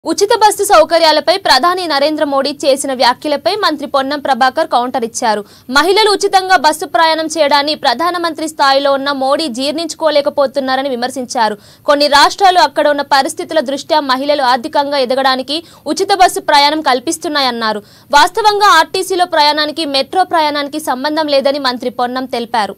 ఉచిత బస్సు సౌకర్యాలపై ప్రధాని నరేంద్ర మోడీ చేసిన వ్యాఖ్యలపై మంత్రి పొన్నం ప్రభాకర్ కౌంటర్ ఇచ్చారు మహిళలు ఉచితంగా బస్సు ప్రయాణం చేయడాన్ని ప్రధానమంత్రి స్థాయిలో ఉన్న మోడీ జీర్ణించుకోలేకపోతున్నారని విమర్శించారు కొన్ని రాష్ట్రాలు అక్కడ ఉన్న పరిస్థితుల దృష్ట్యా మహిళలు ఆర్థికంగా ఎదగడానికి ఉచిత బస్సు ప్రయాణం కల్పిస్తున్నాయన్నారు వాస్తవంగా ఆర్టీసీలో ప్రయాణానికి మెట్రో ప్రయాణానికి సంబంధం లేదని మంత్రి పొన్నం తెలిపారు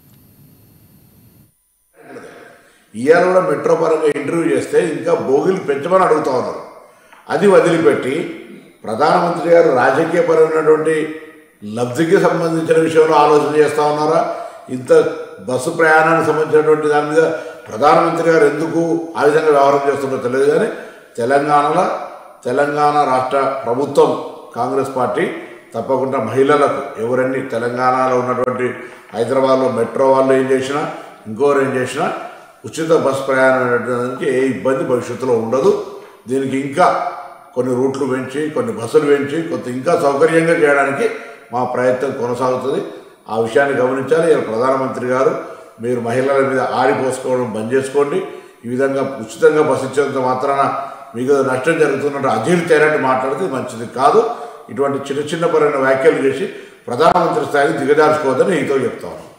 ఇవాళ కూడా మెట్రో పరంగా ఇంటర్వ్యూ చేస్తే ఇంకా బోగిలు పెంచమని అడుగుతా ఉన్నారు అది వదిలిపెట్టి ప్రధానమంత్రి గారు రాజకీయపరమైనటువంటి లబ్ధికి సంబంధించిన విషయంలో ఆలోచన చేస్తూ ఉన్నారా ఇంత బస్సు ప్రయాణానికి సంబంధించినటువంటి దాని మీద ప్రధానమంత్రి గారు ఎందుకు ఆ విధంగా వ్యవహారం చేస్తున్నారో తెలియదు కానీ తెలంగాణలో తెలంగాణ రాష్ట్ర ప్రభుత్వం కాంగ్రెస్ పార్టీ తప్పకుండా మహిళలకు ఎవరన్నీ తెలంగాణలో ఉన్నటువంటి హైదరాబాద్లో మెట్రో వాళ్ళు ఏం చేసినా ఇంకోరు ఏం చేసినా ఉచిత బస్ ప్రయాణం అనేటువంటి ఏ ఇబ్బంది భవిష్యత్తులో ఉండదు దీనికి ఇంకా కొన్ని రూట్లు పెంచి కొన్ని బస్సులు పెంచి కొంత ఇంకా సౌకర్యంగా చేయడానికి మా ప్రయత్నం కొనసాగుతుంది ఆ విషయాన్ని గమనించాలి ఇలా ప్రధానమంత్రి గారు మీరు మహిళల మీద ఆరిపోసుకోవడం బంద్ చేసుకోండి ఈ విధంగా ఉచితంగా బస్సు ఇచ్చేంత మాత్రాన మీకు నష్టం జరుగుతున్నట్టు అజీర్తి అయినట్టు మాట్లాడితే మంచిది కాదు ఇటువంటి చిన్న చిన్న పరమైన వ్యాఖ్యలు చేసి ప్రధానమంత్రి స్థాయికి దిగజార్చుకోవద్దని నీతో చెప్తాను